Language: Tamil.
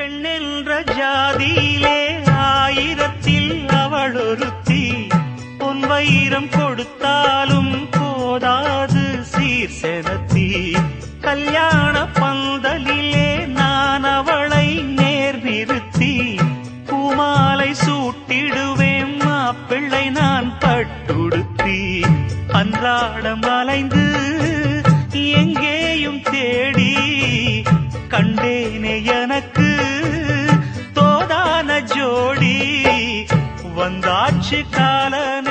பெண்ணென்ற ஜாதியிலே ஆயிரத்தில் அவள் ஒருத்தி பொன் வைரம் கொடுத்தாலும் போதாது சீர் செலுத்தி கல்யாண பந்தலிலே நான் அவளை நேர் நிறுத்தி பூமாலை சூட்டிடுவேன் மாப்பிள்ளை நான் பட்டுடுத்தி அன்றாடம் அலைந்து எங்கேயும் தேடி கண்டேனே எனக்கு தோதான ஜோடி வந்தாச்சு கால